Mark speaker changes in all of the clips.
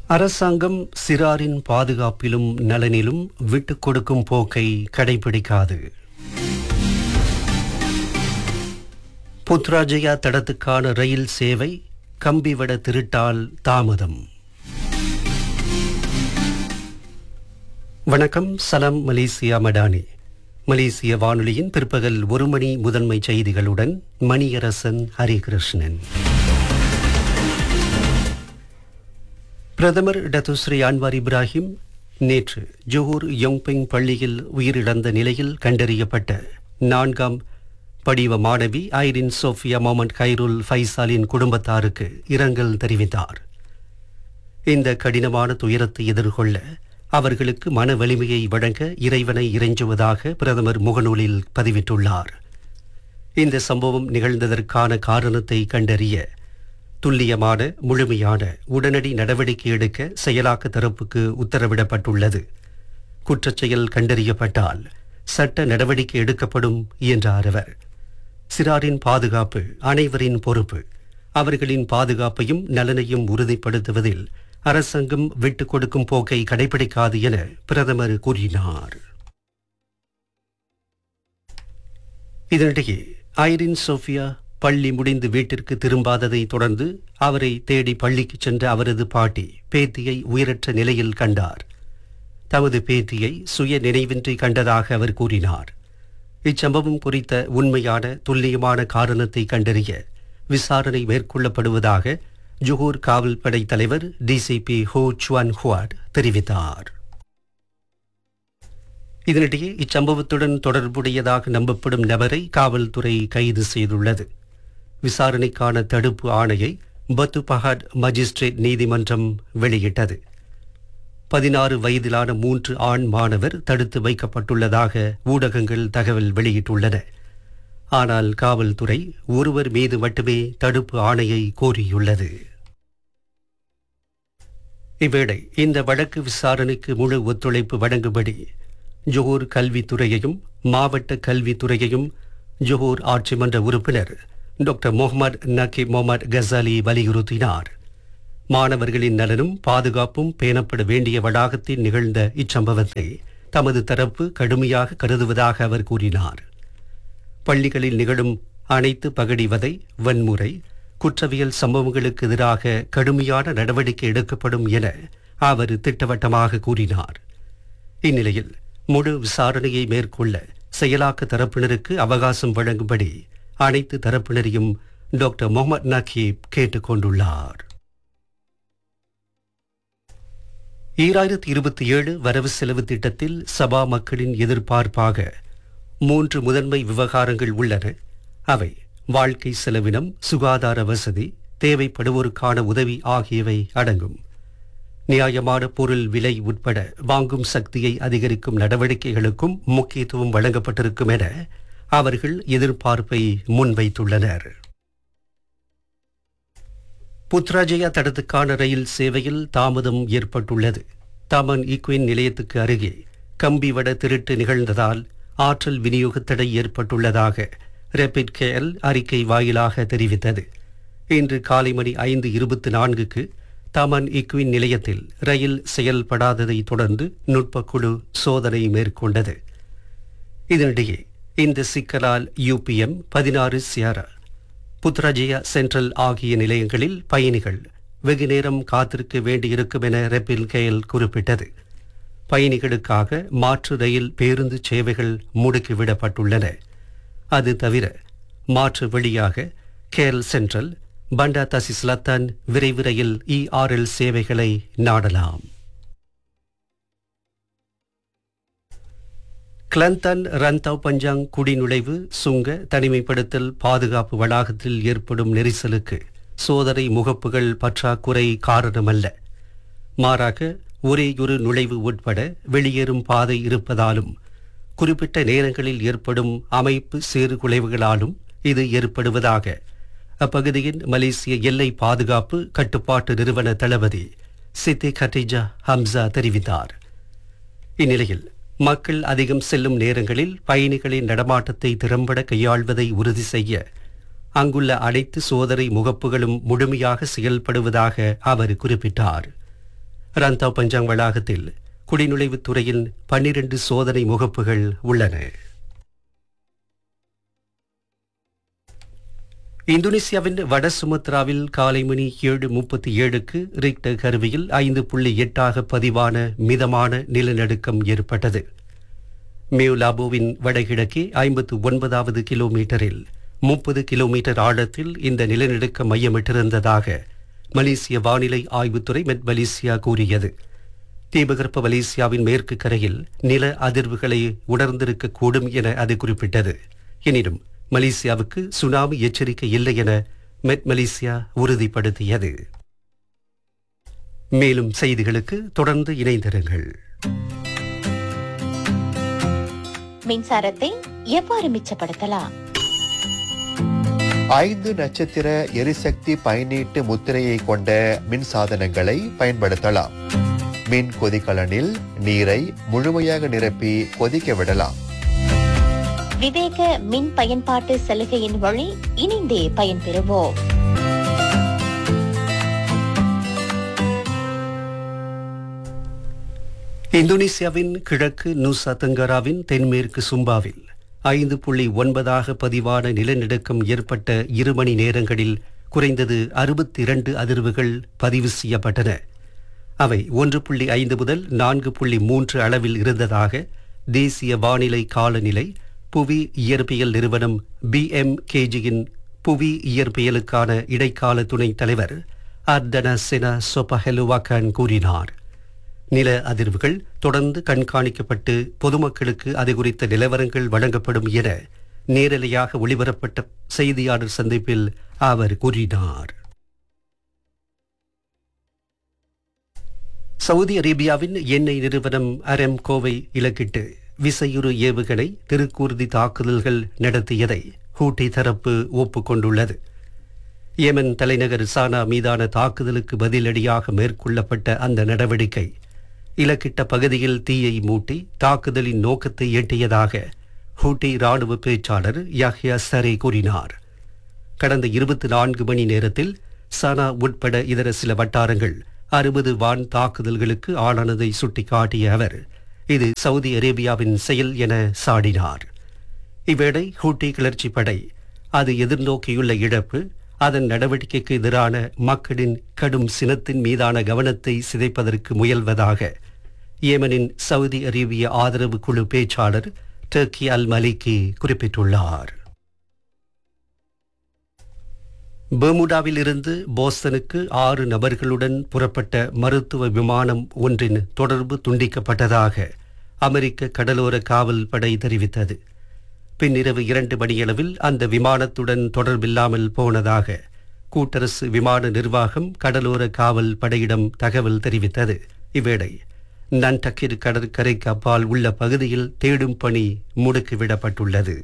Speaker 1: அரசாங்கம் சிறாரின் பாதுகாப்பிலும் நலனிலும் விட்டுக் கொடுக்கும் போக்கை கடைபிடிக்காது புத்ராஜயா தடத்துக்கான ரயில் சேவை கம்பிவட திருட்டால் தாமதம் வணக்கம் சலாம் மலேசியா மடானி மலேசிய வானொலியின் பிற்பகல் ஒரு மணி முதன்மை செய்திகளுடன் மணியரசன் ஹரிகிருஷ்ணன் பிரதமர் டத்துஸ்ரீ அன்வார் இப்ராஹிம் நேற்று ஜோஹூர் யோங்பெங் பள்ளியில் உயிரிழந்த நிலையில் கண்டறியப்பட்ட நான்காம் படிவ மாணவி ஐரின் சோஃபியா மொமண்ட் கைருல் ஃபைசாலின் குடும்பத்தாருக்கு இரங்கல் தெரிவித்தார் இந்த கடினமான துயரத்தை எதிர்கொள்ள அவர்களுக்கு மன வலிமையை வழங்க இறைவனை இறைஞ்சுவதாக பிரதமர் முகநூலில் பதிவிட்டுள்ளார் இந்த சம்பவம் நிகழ்ந்ததற்கான காரணத்தை கண்டறிய துல்லியமான முழுமையான உடனடி நடவடிக்கை எடுக்க செயலாக்க தரப்புக்கு உத்தரவிடப்பட்டுள்ளது குற்றச்செயல் கண்டறியப்பட்டால் சட்ட நடவடிக்கை எடுக்கப்படும் என்றார் அவர் சிறாரின் பாதுகாப்பு அனைவரின் பொறுப்பு அவர்களின் பாதுகாப்பையும் நலனையும் உறுதிப்படுத்துவதில் அரசாங்கம் விட்டுக் கொடுக்கும் போக்கை கடைபிடிக்காது என பிரதமர் கூறினார் இதனிடையே ஐரின் சோஃபியா பள்ளி முடிந்து வீட்டிற்கு திரும்பாததை தொடர்ந்து அவரை தேடி பள்ளிக்கு சென்ற அவரது பாட்டி பேத்தியை உயிரற்ற நிலையில் கண்டார் தமது பேத்தியை சுய நினைவின்றி கண்டதாக அவர் கூறினார் இச்சம்பவம் குறித்த உண்மையான துல்லியமான காரணத்தை கண்டறிய விசாரணை மேற்கொள்ளப்படுவதாக ஜுகூர் காவல்படை தலைவர் டிசிபி ஹோ சுவான் ஹுவாட் தெரிவித்தார் இதனிடையே இச்சம்பவத்துடன் தொடர்புடையதாக நம்பப்படும் நபரை காவல்துறை கைது செய்துள்ளது விசாரணைக்கான தடுப்பு ஆணையை பத்து பஹாட் மஜிஸ்ட்ரேட் நீதிமன்றம் வெளியிட்டது பதினாறு வயதிலான மூன்று ஆண் மாணவர் தடுத்து வைக்கப்பட்டுள்ளதாக ஊடகங்கள் தகவல் வெளியிட்டுள்ளன ஆனால் காவல்துறை ஒருவர் மீது மட்டுமே தடுப்பு ஆணையை கோரியுள்ளது இவ்வேளை இந்த வழக்கு விசாரணைக்கு முழு ஒத்துழைப்பு வழங்கும்படி ஜோஹூர் கல்வித்துறையையும் மாவட்ட கல்வித்துறையையும் ஜோஹூர் ஆட்சி மன்ற உறுப்பினர் டாக்டர் முகமது நக்கி முகமது கசாலி வலியுறுத்தினார் மாணவர்களின் நலனும் பாதுகாப்பும் பேணப்பட வேண்டிய வளாகத்தில் நிகழ்ந்த இச்சம்பவத்தை தமது தரப்பு கடுமையாக கருதுவதாக அவர் கூறினார் பள்ளிகளில் நிகழும் அனைத்து பகடிவதை வன்முறை குற்றவியல் சம்பவங்களுக்கு எதிராக கடுமையான நடவடிக்கை எடுக்கப்படும் என அவர் திட்டவட்டமாக கூறினார் இந்நிலையில் முழு விசாரணையை மேற்கொள்ள செயலாக்க தரப்பினருக்கு அவகாசம் வழங்கும்படி அனைத்து தரப்பினரையும் டாக்டர் முகமது நக்கீப் கேட்டுக் கொண்டுள்ளார் ஈராயிரத்தி இருபத்தி ஏழு வரவு செலவு திட்டத்தில் சபா மக்களின் எதிர்பார்ப்பாக மூன்று முதன்மை விவகாரங்கள் உள்ளன அவை வாழ்க்கை செலவினம் சுகாதார வசதி தேவைப்படுவோருக்கான உதவி ஆகியவை அடங்கும் நியாயமான பொருள் விலை உட்பட வாங்கும் சக்தியை அதிகரிக்கும் நடவடிக்கைகளுக்கும் முக்கியத்துவம் வழங்கப்பட்டிருக்கும் என அவர்கள் எதிர்பார்ப்பை முன்வைத்துள்ளனர் புத்ராஜயா தடத்துக்கான ரயில் சேவையில் தாமதம் ஏற்பட்டுள்ளது தாமன் ஈக்வின் நிலையத்துக்கு அருகே கம்பிவட திருட்டு நிகழ்ந்ததால் ஆற்றல் விநியோக தடை ஏற்பட்டுள்ளதாக ரேபிட் கேஎல் அறிக்கை வாயிலாக தெரிவித்தது இன்று காலை மணி ஐந்து இருபத்தி நான்குக்கு தமன் இக்வின் நிலையத்தில் ரயில் செயல்படாததை தொடர்ந்து நுட்பக்குழு சோதனை மேற்கொண்டது இதனிடையே இந்த சிக்கலால் யூபிஎம் பதினாறு சியாரா புத்ராஜயா சென்ட்ரல் ஆகிய நிலையங்களில் பயணிகள் வெகு நேரம் காத்திருக்க வேண்டியிருக்கும் என ரெப்பில் கேஎல் குறிப்பிட்டது பயணிகளுக்காக மாற்று ரயில் பேருந்து சேவைகள் முடுக்கிவிடப்பட்டுள்ளன அது தவிர மாற்று வழியாக கேரள் சென்ட்ரல் பண்டா தசிஸ்லத்தான் விரைவு ரயில் இஆர்எல் சேவைகளை நாடலாம் கிளந்தன் ரன்தாவ் பஞ்சாங் குடிநுழைவு சுங்க தனிமைப்படுத்தல் பாதுகாப்பு வளாகத்தில் ஏற்படும் நெரிசலுக்கு சோதனை முகப்புகள் பற்றாக்குறை காரணமல்ல மாறாக ஒரேயொரு நுழைவு உட்பட வெளியேறும் பாதை இருப்பதாலும் குறிப்பிட்ட நேரங்களில் ஏற்படும் அமைப்பு சீர்குலைவுகளாலும் இது ஏற்படுவதாக அப்பகுதியின் மலேசிய எல்லை பாதுகாப்பு கட்டுப்பாட்டு நிறுவன தளபதி சித்தி கட்டிஜா ஹம்சா தெரிவித்தார் இந்நிலையில் மக்கள் அதிகம் செல்லும் நேரங்களில் பயணிகளின் நடமாட்டத்தை திறம்பட கையாள்வதை உறுதி செய்ய அங்குள்ள அனைத்து சோதனை முகப்புகளும் முழுமையாக செயல்படுவதாக அவர் குறிப்பிட்டார் ரந்தாவ் பஞ்சாங் வளாகத்தில் குடிநுழைவுத் துறையில் பன்னிரண்டு சோதனை முகப்புகள் உள்ளன இந்தோனேசியாவின் வட சுமத்ராவில் காலை மணி ஏழு முப்பத்தி ஏழுக்கு ரிக்டர் கருவியில் ஐந்து புள்ளி எட்டாக பதிவான மிதமான நிலநடுக்கம் ஏற்பட்டது மியூலாபோவின் வடகிழக்கே ஐம்பத்து ஒன்பதாவது கிலோமீட்டரில் முப்பது கிலோமீட்டர் ஆழத்தில் இந்த நிலநடுக்கம் மையமிட்டிருந்ததாக மலேசிய வானிலை ஆய்வுத்துறை மெட் மலேசியா கூறியது தீபகற்ப மலேசியாவின் மேற்கு கரையில் நில அதிர்வுகளை உணர்ந்திருக்கக்கூடும் என அது குறிப்பிட்டது எனினும் மலேசியாவுக்கு சுனாமி எச்சரிக்கை இல்லை என மெட் மலேசியா உறுதிப்படுத்தியது மேலும் செய்திகளுக்கு தொடர்ந்து இணைந்திருங்கள்
Speaker 2: மின்சாரத்தை எவ்வாறு மிச்சப்படுத்தலாம்
Speaker 3: ஐந்து நட்சத்திர எரிசக்தி பயனீட்டு முத்திரையை கொண்ட மின் சாதனங்களை பயன்படுத்தலாம் மின் கொதிகலனில் நீரை முழுமையாக நிரப்பி கொதிக்க விடலாம்
Speaker 2: விவேக மின் பயன்பாட்டு சலுகையின் வழி இணைந்தே பயன்பெறுவோம்
Speaker 1: இந்தோனேசியாவின் கிழக்கு நூசா தெங்கராவின் தென்மேற்கு சும்பாவில் ஐந்து புள்ளி ஒன்பதாக பதிவான நிலநடுக்கம் ஏற்பட்ட இரு மணி நேரங்களில் குறைந்தது அறுபத்தி இரண்டு அதிர்வுகள் பதிவு செய்யப்பட்டன அவை ஒன்று புள்ளி ஐந்து முதல் நான்கு புள்ளி மூன்று அளவில் இருந்ததாக தேசிய வானிலை காலநிலை புவி இயற்பியல் நிறுவனம் பிஎம்கேஜியின் புவி இயற்பியலுக்கான இடைக்கால துணைத் தலைவர் அர்தன சென சொபஹெலுவாக்கன் கூறினார் நில அதிர்வுகள் தொடர்ந்து கண்காணிக்கப்பட்டு பொதுமக்களுக்கு அது குறித்த நிலவரங்கள் வழங்கப்படும் என நேரலையாக ஒளிபரப்பட்ட செய்தியாளர் சந்திப்பில் அவர் கூறினார் சவுதி அரேபியாவின் எண்ணெய் நிறுவனம் அரம்கோவை இலக்கிட்டு விசையுறு ஏவுகணை திருக்கூர்தி தாக்குதல்கள் நடத்தியதை ஹூட்டி தரப்பு ஒப்புக்கொண்டுள்ளது ஏமன் தலைநகர் சானா மீதான தாக்குதலுக்கு பதிலடியாக மேற்கொள்ளப்பட்ட அந்த நடவடிக்கை இலக்கிட்ட பகுதியில் தீயை மூட்டி தாக்குதலின் நோக்கத்தை எட்டியதாக ஹூட்டி ராணுவ பேச்சாளர் யாஹ்யா சரே கூறினார் கடந்த இருபத்தி நான்கு மணி நேரத்தில் சனா உட்பட இதர சில வட்டாரங்கள் அறுபது வான் தாக்குதல்களுக்கு ஆளானதை சுட்டிக்காட்டிய அவர் இது சவுதி அரேபியாவின் செயல் என சாடினார் இவ்வேளை ஹூட்டி கிளர்ச்சி படை அது எதிர்நோக்கியுள்ள இழப்பு அதன் நடவடிக்கைக்கு எதிரான மக்களின் கடும் சினத்தின் மீதான கவனத்தை சிதைப்பதற்கு முயல்வதாக ஏமனின் சவுதி அரேபிய ஆதரவு குழு பேச்சாளர் டர்கி அல் மலிகி குறிப்பிட்டுள்ளார் பெர்முடாவில் இருந்து போஸ்டனுக்கு ஆறு நபர்களுடன் புறப்பட்ட மருத்துவ விமானம் ஒன்றின் தொடர்பு துண்டிக்கப்பட்டதாக அமெரிக்க கடலோர காவல் படை தெரிவித்தது பின்னிரவு இரண்டு மணியளவில் அந்த விமானத்துடன் தொடர்பில்லாமல் போனதாக கூட்டரசு விமான நிர்வாகம் கடலோர காவல் படையிடம் தகவல் தெரிவித்தது இவ்வேளை நன்டக்கிர் கடற்கரைக்கு அப்பால் உள்ள பகுதியில் தேடும் பணி முடுக்கிவிடப்பட்டுள்ளது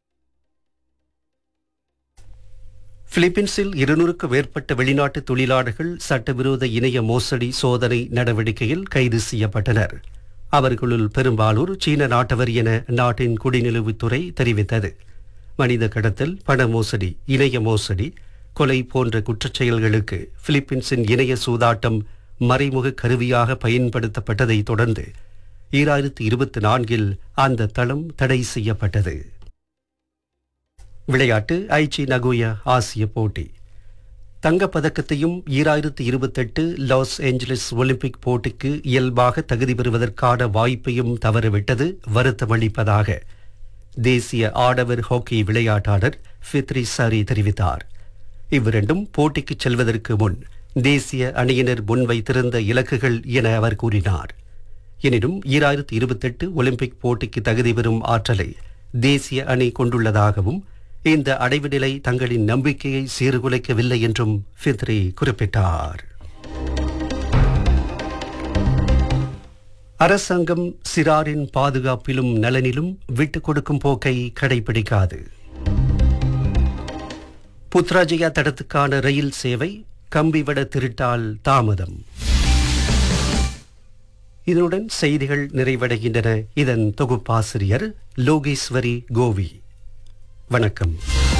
Speaker 1: பிலிப்பீன்ஸில் இருநூறுக்கு மேற்பட்ட வெளிநாட்டு தொழிலாளர்கள் சட்டவிரோத இணைய மோசடி சோதனை நடவடிக்கையில் கைது செய்யப்பட்டனர் அவர்களுள் பெரும்பாலோர் சீன நாட்டவர் என நாட்டின் குடிநிலவுத்துறை தெரிவித்தது மனித கடத்தல் பண மோசடி இணைய மோசடி கொலை போன்ற குற்றச்செயல்களுக்கு பிலிப்பீன்ஸின் இணைய சூதாட்டம் மறைமுக கருவியாக பயன்படுத்தப்பட்டதை தொடர்ந்து ஈராயிரத்தி இருபத்தி நான்கில் அந்த தளம் தடை செய்யப்பட்டது விளையாட்டு ஐச்சி நகோயா ஆசிய போட்டி தங்கப்பதக்கத்தையும் ஈராயிரத்து இருபத்தெட்டு லாஸ் ஏஞ்சலஸ் ஒலிம்பிக் போட்டிக்கு இயல்பாக தகுதி பெறுவதற்கான வாய்ப்பையும் தவறவிட்டது வருத்தமளிப்பதாக தேசிய ஆடவர் ஹாக்கி விளையாட்டாளர் ஃபித்ரி சாரி தெரிவித்தார் இவ்விரண்டும் போட்டிக்கு செல்வதற்கு முன் தேசிய அணியினர் முன்வைத்திருந்த இலக்குகள் என அவர் கூறினார் எனினும் ஈராயிரத்து இருபத்தெட்டு ஒலிம்பிக் போட்டிக்கு தகுதி பெறும் ஆற்றலை தேசிய அணி கொண்டுள்ளதாகவும் இந்த அடைவு நிலை தங்களின் நம்பிக்கையை சீர்குலைக்கவில்லை என்றும் ஃபித்ரி குறிப்பிட்டார் அரசாங்கம் சிறாரின் பாதுகாப்பிலும் நலனிலும் விட்டுக் கொடுக்கும் போக்கை கடைபிடிக்காது புத்ராஜயா தடத்துக்கான ரயில் சேவை கம்பிவட திருட்டால் தாமதம் இதனுடன் செய்திகள் நிறைவடைகின்றன இதன் தொகுப்பாசிரியர் லோகேஸ்வரி கோவி வணக்கம்